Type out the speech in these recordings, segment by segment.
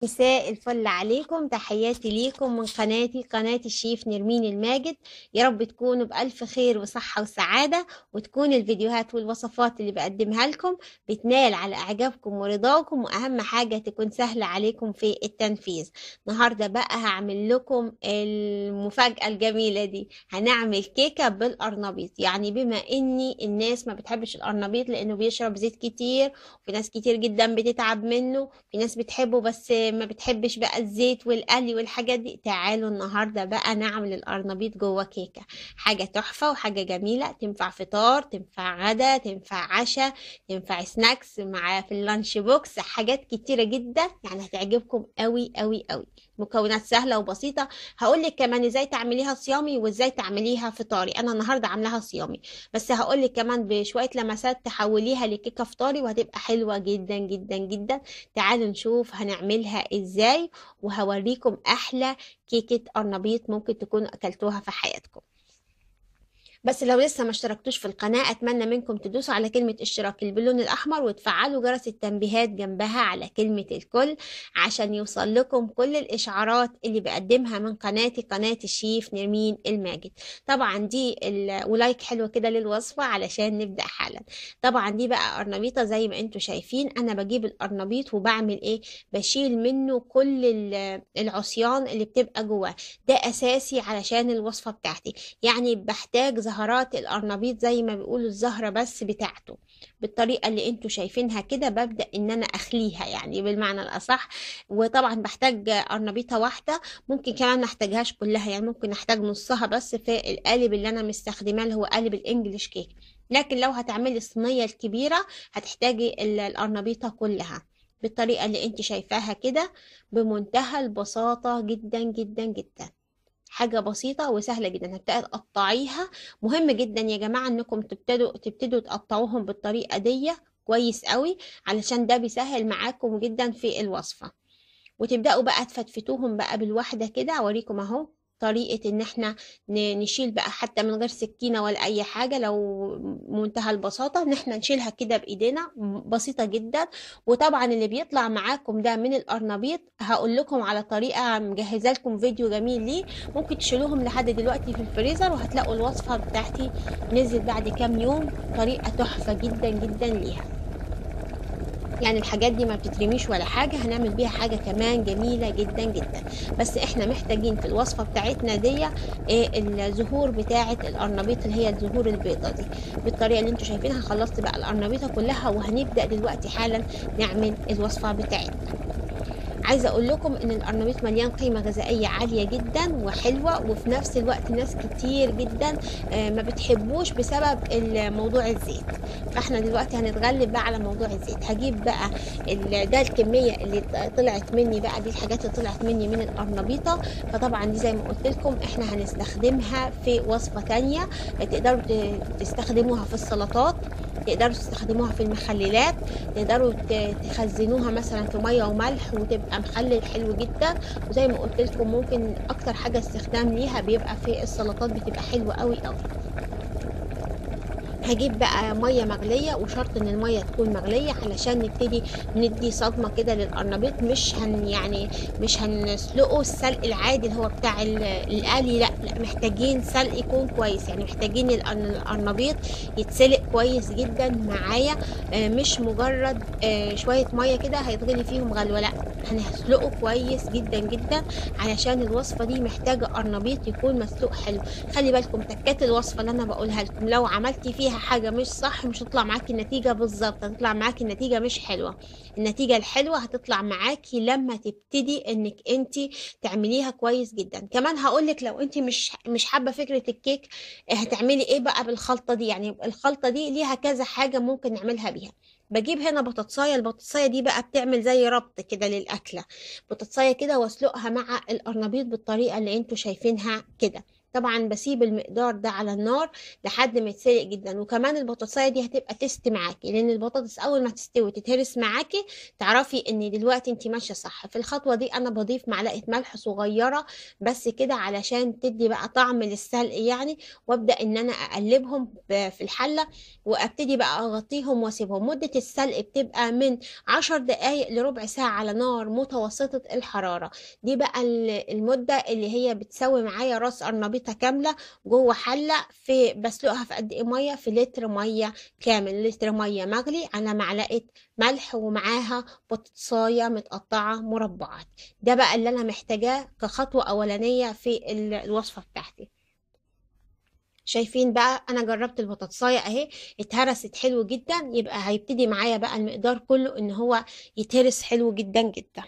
مساء الفل عليكم تحياتي ليكم من قناتي قناة الشيف نرمين الماجد يا رب تكونوا بألف خير وصحة وسعادة وتكون الفيديوهات والوصفات اللي بقدمها لكم بتنال على إعجابكم ورضاكم وأهم حاجة تكون سهلة عليكم في التنفيذ النهاردة بقى هعمل لكم المفاجأة الجميلة دي هنعمل كيكة بالقرنبيط يعني بما إني الناس ما بتحبش القرنبيط لأنه بيشرب زيت كتير وفي ناس كتير جدا بتتعب منه في ناس بتحبه بس ما بتحبش بقى الزيت والقلي والحاجات دي تعالوا النهارده بقى نعمل القرنبيط جوه كيكه حاجه تحفه وحاجه جميله تنفع فطار تنفع غدا تنفع عشاء تنفع سناكس مع في اللانش بوكس حاجات كتيره جدا يعني هتعجبكم قوي قوي قوي مكونات سهله وبسيطه هقول لك كمان ازاي تعمليها صيامي وازاي تعمليها فطاري انا النهارده عاملاها صيامي بس هقول لك كمان بشويه لمسات تحوليها لكيكه فطاري وهتبقى حلوه جدا جدا جدا تعالوا نشوف هنعملها ازاي وهوريكم احلى كيكه قرنبيط ممكن تكونوا اكلتوها في حياتكم بس لو لسه ما اشتركتوش في القناة أتمنى منكم تدوسوا على كلمة اشتراك باللون الأحمر وتفعلوا جرس التنبيهات جنبها على كلمة الكل عشان يوصل لكم كل الإشعارات اللي بقدمها من قناتي قناة الشيف نرمين الماجد طبعا دي ال... ولايك حلوة كده للوصفة علشان نبدأ حالا طبعا دي بقى قرنبيطة زي ما انتوا شايفين أنا بجيب القرنبيط وبعمل إيه بشيل منه كل العصيان اللي بتبقى جواه ده أساسي علشان الوصفة بتاعتي يعني بحتاج زهرات القرنبيط زي ما بيقولوا الزهرة بس بتاعته بالطريقة اللي انتوا شايفينها كده ببدأ ان انا اخليها يعني بالمعنى الاصح وطبعا بحتاج قرنبيطة واحدة ممكن كمان ما احتاجهاش كلها يعني ممكن احتاج نصها بس في القالب اللي انا مستخدماه اللي هو قالب الانجليش كيك لكن لو هتعملي الصينية الكبيرة هتحتاجي القرنبيطة كلها بالطريقة اللي انت شايفاها كده بمنتهى البساطة جدا جدا جدا حاجة بسيطة وسهلة جدا هتبدأي تقطعيها مهم جدا يا جماعة انكم تبتدوا تبتدوا تقطعوهم بالطريقة دي كويس قوي علشان ده بيسهل معاكم جدا في الوصفة وتبدأوا بقى تفتفتوهم بقى بالواحدة كده اوريكم اهو طريقة ان احنا نشيل بقى حتى من غير سكينة ولا اي حاجة لو منتهى البساطة ان احنا نشيلها كده بايدينا بسيطة جدا وطبعا اللي بيطلع معاكم ده من القرنبيط هقول لكم على طريقة مجهزة لكم فيديو جميل ليه ممكن تشيلوهم لحد دلوقتي في الفريزر وهتلاقوا الوصفة بتاعتي نزل بعد كام يوم طريقة تحفة جدا جدا ليها يعني الحاجات دي ما بتترميش ولا حاجة هنعمل بيها حاجة كمان جميلة جدا جدا بس احنا محتاجين في الوصفة بتاعتنا دي إيه الزهور بتاعة القرنبيط اللي هي الزهور البيضة دي بالطريقة اللي انتوا شايفينها خلصت بقى القرنبيطة كلها وهنبدأ دلوقتي حالا نعمل الوصفة بتاعتنا عايزه اقول لكم ان القرنبيط مليان قيمه غذائيه عاليه جدا وحلوه وفي نفس الوقت ناس كتير جدا ما بتحبوش بسبب موضوع الزيت فاحنا دلوقتي هنتغلب بقى على موضوع الزيت هجيب بقى ده الكميه اللي طلعت مني بقى دي الحاجات اللي طلعت مني من القرنبيطه فطبعا دي زي ما قلت لكم احنا هنستخدمها في وصفه تانية تقدروا تستخدموها في السلطات تقدروا تستخدموها في المخللات تقدروا تخزنوها مثلا في ميه وملح وتبقى مخلل حلو جدا وزي ما قلت لكم ممكن اكتر حاجه استخدام ليها بيبقى في السلطات بتبقى حلوه قوي قوي هجيب بقى ميه مغليه وشرط ان الميه تكون مغليه علشان نبتدي ندي صدمه كده للقرنبيط مش هن يعني مش هنسلقه السلق العادي اللي هو بتاع القلي لا لا محتاجين سلق يكون كويس يعني محتاجين القرنبيط يتسلق كويس جدا معايا مش مجرد شويه ميه كده هيتغلي فيهم غلوه لا هنسلقه كويس جدا جدا علشان الوصفه دي محتاجه قرنبيط يكون مسلوق حلو خلي بالكم تكات الوصفه اللي انا بقولها لكم لو عملتي فيها حاجه مش صح مش هتطلع معاكي النتيجه بالظبط هتطلع معاكي النتيجه مش حلوه النتيجه الحلوه هتطلع معاكي لما تبتدي انك انت تعمليها كويس جدا كمان هقولك لو انت مش مش حابه فكره الكيك هتعملي ايه بقى بالخلطه دي يعني الخلطه دي ليها كذا حاجه ممكن نعملها بيها بجيب هنا بطاطسايه البطاطسايه دي بقى بتعمل زي ربط كده للاكله بطاطسايه كده واسلقها مع القرنبيط بالطريقه اللي انتوا شايفينها كده طبعا بسيب المقدار ده على النار لحد ما يتسلق جدا وكمان البطاطسايه دي هتبقى تست معاكي لان البطاطس اول ما تستوي تتهرس معاكي تعرفي ان دلوقتي انت ماشيه صح في الخطوه دي انا بضيف معلقه ملح صغيره بس كده علشان تدي بقى طعم للسلق يعني وابدا ان انا اقلبهم في الحله وابتدي بقى اغطيهم واسيبهم مده السلق بتبقى من عشر دقايق لربع ساعه على نار متوسطه الحراره دي بقى المده اللي هي بتساوي معايا راس قرنبيطه كامله جوه حله في بسلقها في قد ايه ميه في لتر ميه كامل لتر ميه مغلي على معلقه ملح ومعاها بطاطسايه متقطعه مربعات ده بقى اللي انا محتاجاه كخطوه اولانيه في الوصفه بتاعتي شايفين بقى انا جربت البطاطسايه اهي اتهرست حلو جدا يبقى هيبتدي معايا بقى المقدار كله ان هو يتهرس حلو جدا جدا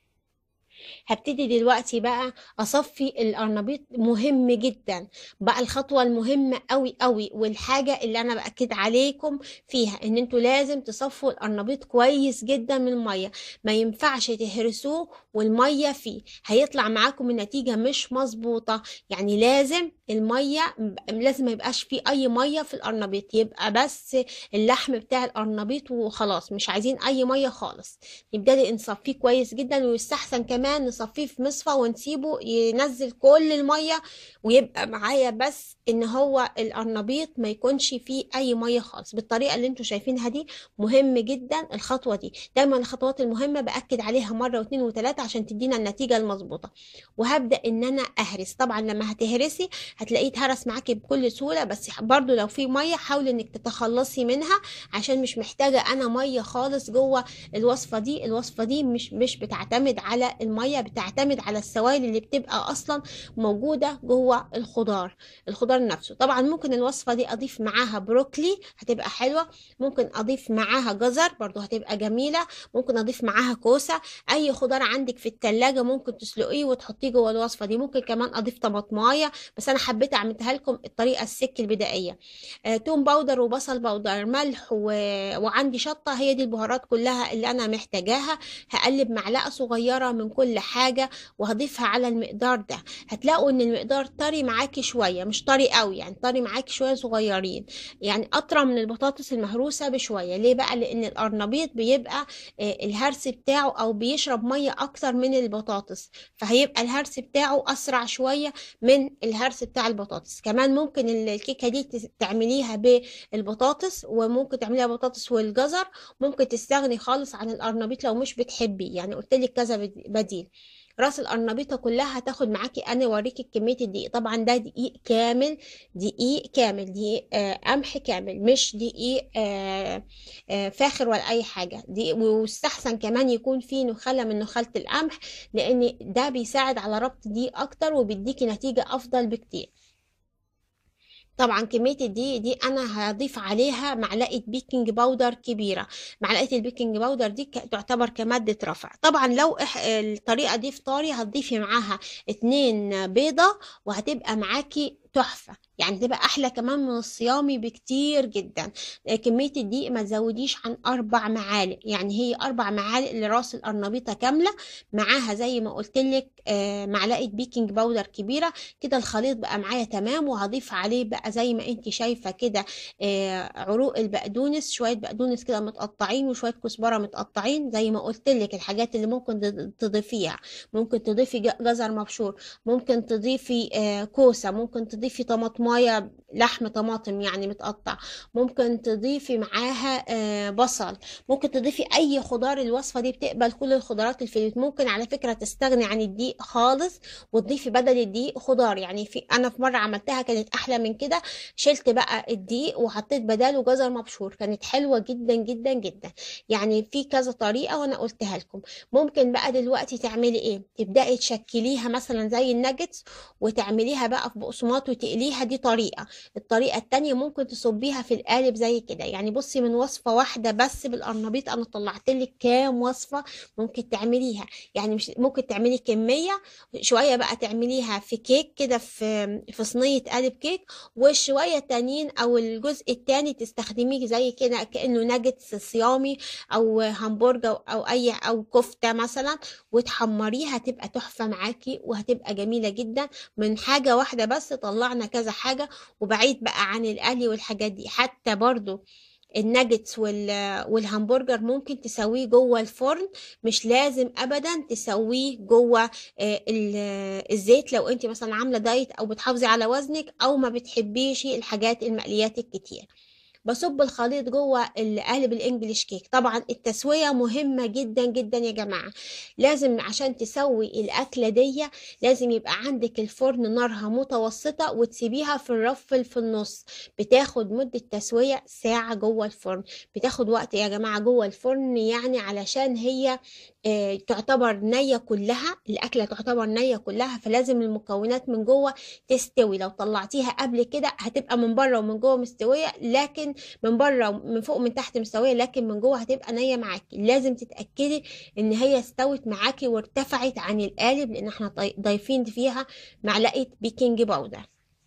هبتدي دلوقتي بقى اصفي القرنبيط مهم جدا بقى الخطوه المهمه قوي قوي والحاجه اللي انا باكد عليكم فيها ان انتوا لازم تصفوا القرنبيط كويس جدا من الميه ما ينفعش تهرسوه والميه فيه هيطلع معاكم النتيجه مش مظبوطه يعني لازم الميه لازم ما يبقاش فيه اي ميه في القرنبيط يبقى بس اللحم بتاع القرنبيط وخلاص مش عايزين اي ميه خالص نبتدي نصفيه كويس جدا ويستحسن كمان نصفيه في مصفى ونسيبه ينزل كل الميه ويبقى معايا بس ان هو القرنبيط ما يكونش فيه اي ميه خالص بالطريقه اللي انتوا شايفينها دي مهم جدا الخطوه دي دايما الخطوات المهمه باكد عليها مره واثنين وثلاثه عشان تدينا النتيجه المظبوطه وهبدا ان انا اهرس طبعا لما هتهرسي هتلاقيه اتهرس معاكي بكل سهوله بس برضو لو في ميه حاولي انك تتخلصي منها عشان مش محتاجه انا ميه خالص جوه الوصفه دي الوصفه دي مش مش بتعتمد على الميه بتعتمد على السوائل اللي بتبقى اصلا موجوده جوه الخضار الخضار نفسه طبعا ممكن الوصفه دي اضيف معاها بروكلي هتبقى حلوه ممكن اضيف معاها جزر برضو هتبقى جميله ممكن اضيف معاها كوسه اي خضار عندك في التلاجة ممكن تسلقيه وتحطيه جوه الوصفه دي ممكن كمان اضيف طماطمايه بس انا حبيت اعملها لكم الطريقه السك البدائيه آه، توم باودر وبصل باودر ملح و... وعندي شطه هي دي البهارات كلها اللي انا محتاجاها هقلب معلقه صغيره من كل حاجه وهضيفها على المقدار ده هتلاقوا ان المقدار طري معاكي شويه مش طري قوي يعني طري معاكي شويه صغيرين يعني اطرى من البطاطس المهروسه بشويه ليه بقى لان القرنبيط بيبقى آه، الهرس بتاعه او بيشرب ميه اكتر من البطاطس فهيبقى الهرس بتاعه اسرع شويه من الهرس بتاع البطاطس كمان ممكن الكيكه دي تعمليها بالبطاطس وممكن تعمليها بطاطس والجزر ممكن تستغني خالص عن القرنبيط لو مش بتحبي يعني قلت لك كذا بديل راس القرنبيطه كلها هتاخد معاكي انا اوريكي كميه الدقيق طبعا ده دقيق كامل دقيق كامل دقيق آه قمح كامل مش دقيق آه آه فاخر ولا اي حاجه دقيق ويستحسن كمان يكون فيه نخاله من نخاله القمح لان ده بيساعد على ربط دقيق اكتر وبيديكي نتيجه افضل بكتير طبعا كمية الدقيق دي انا هضيف عليها معلقة بيكنج باودر كبيرة معلقة البيكنج باودر دي تعتبر كمادة رفع طبعا لو الطريقة دي فطاري هتضيفي معاها اتنين بيضة وهتبقى معاكي تحفة يعني تبقى احلى كمان من الصيامي بكتير جدا كميه الدقيق ما تزوديش عن اربع معالق يعني هي اربع معالق لراس القرنبيطه كامله معاها زي ما قلت لك آه، معلقه بيكنج باودر كبيره كده الخليط بقى معايا تمام وهضيف عليه بقى زي ما انت شايفه كده آه، عروق البقدونس شويه بقدونس كده متقطعين وشويه كزبره متقطعين زي ما قلت لك الحاجات اللي ممكن تضيفيها ممكن تضيفي جزر مبشور ممكن تضيفي آه، كوسه ممكن تضيفي طماطم ميه لحم طماطم يعني متقطع ممكن تضيفي معاها آه، بصل ممكن تضيفي اي خضار الوصفه دي بتقبل كل الخضارات الفريت ممكن على فكره تستغني عن الدقيق خالص وتضيفي بدل الدقيق خضار يعني في انا في مره عملتها كانت احلى من كده شلت بقى الدقيق وحطيت بداله جزر مبشور كانت حلوه جدا جدا جدا يعني في كذا طريقه وانا قلتها لكم ممكن بقى دلوقتي تعملي ايه تبداي تشكليها مثلا زي الناجتس وتعمليها بقى في بقسماط وتقليها دي طريقة الطريقة التانية ممكن تصبيها في القالب زي كده يعني بصي من وصفة واحدة بس بالقرنبيط انا طلعت لك كام وصفة ممكن تعمليها يعني مش ممكن تعملي كمية شوية بقى تعمليها في كيك كده في في صينية قالب كيك وشوية تانيين او الجزء التاني تستخدميه زي كده كأنه ناجتس صيامي او همبرجر او اي او كفتة مثلا وتحمريها هتبقى تحفة معاكي وهتبقى جميلة جدا من حاجة واحدة بس طلعنا كذا حاجة وبعيد بقى عن القلي والحاجات دي حتى برضو الناجتس وال- والهمبرجر ممكن تسويه جوه الفرن مش لازم ابدا تسويه جوه آه، ال- الزيت لو انت مثلا عامله دايت او بتحافظي على وزنك او ما بتحبيش الحاجات المقليات الكتير بصب الخليط جوه القالب الانجليش كيك طبعا التسويه مهمه جدا جدا يا جماعه لازم عشان تسوي الاكله دي لازم يبقى عندك الفرن نارها متوسطه وتسيبيها في الرف اللي في النص بتاخد مده تسويه ساعه جوه الفرن بتاخد وقت يا جماعه جوه الفرن يعني علشان هي آه، تعتبر نية كلها الأكلة تعتبر نية كلها فلازم المكونات من جوه تستوي لو طلعتيها قبل كده هتبقى من بره ومن جوه مستوية لكن من بره من فوق ومن تحت مستوية لكن من جوه هتبقى نية معاكي لازم تتأكدي إن هي استوت معاكي وارتفعت عن القالب لأن احنا ضاي- ضايفين فيها معلقة بيكنج باودر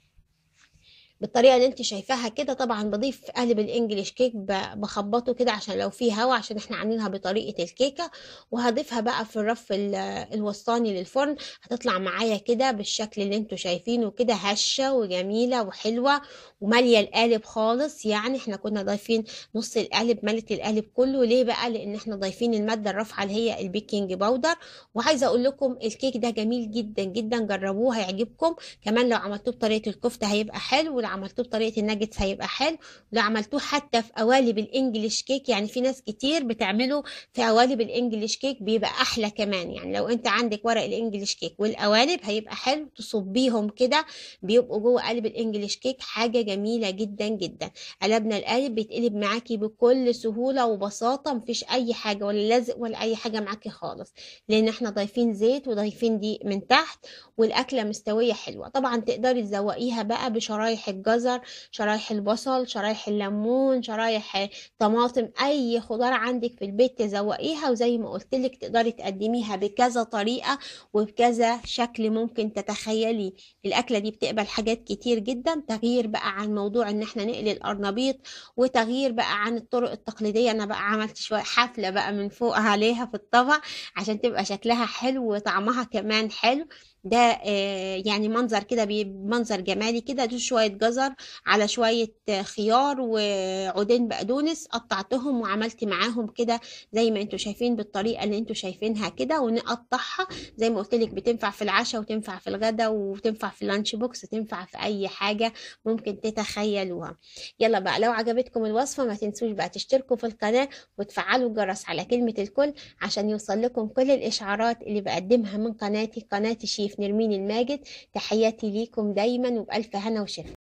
بالطريقه اللي انت شايفاها كده طبعا بضيف قالب الانجليش كيك ب- بخبطه كده عشان لو فيه هوا عشان احنا عاملينها بطريقه الكيكه وهضيفها بقى في الرف ال- الوسطاني للفرن هتطلع معايا كده بالشكل اللي انتوا شايفينه كده هشه وجميله وحلوه وماليه القالب خالص يعني احنا كنا ضايفين نص القالب ملت القالب كله ليه بقى لان احنا ضايفين الماده الرافعه اللي هي البيكنج باودر وعايزه اقول لكم الكيك ده جميل جدا جدا جربوه هيعجبكم كمان لو عملتوه بطريقه الكفته هيبقى حلو ولو عملتوه بطريقه الناجتس هيبقى حلو لو عملتوه حتى في قوالب الانجليش كيك يعني في ناس كتير بتعمله في قوالب الانجليش كيك بيبقى احلى كمان يعني لو انت عندك ورق الانجليش كيك والقوالب هيبقى حلو تصبيهم كده بيبقوا جوه قالب الانجليش كيك حاجه جميله جدا جدا قلبنا القالب بيتقلب معاكي بكل سهوله وبساطه مفيش اي حاجه ولا لازق ولا اي حاجه معاكي خالص لان احنا ضايفين زيت وضايفين دقيق من تحت والاكله مستويه حلوه طبعا تقدري تزوقيها بقى بشرايح الجزر شرايح البصل شرايح الليمون شرايح طماطم اي خضار عندك في البيت تزوقيها وزي ما قلت لك تقدري تقدميها بكذا طريقه وبكذا شكل ممكن تتخيلي الاكله دي بتقبل حاجات كتير جدا تغيير بقى عن موضوع ان احنا نقلي القرنبيط وتغيير بقى عن الطرق التقليديه انا بقى عملت شويه حفله بقى من فوق عليها في الطبق عشان تبقى شكلها حلو وطعمها كمان حلو ده آه، يعني منظر كده بي- منظر جمالي كده دوس شوية جزر على شوية آه، خيار وعودين بقدونس قطعتهم وعملت معاهم كده زي ما انتوا شايفين بالطريقة اللي انتوا شايفينها كده ونقطعها زي ما قلت لك بتنفع في العشاء وتنفع في الغدا وتنفع في اللانش بوكس تنفع في اي حاجة ممكن تتخيلوها يلا بقى لو عجبتكم الوصفة ما تنسوش بقى تشتركوا في القناة وتفعلوا الجرس على كلمة الكل عشان يوصل لكم كل الإشعارات اللي بقدمها من قناتي قناة الشيف نرمين الماجد تحياتي ليكم دايما وبألف هنا وشفا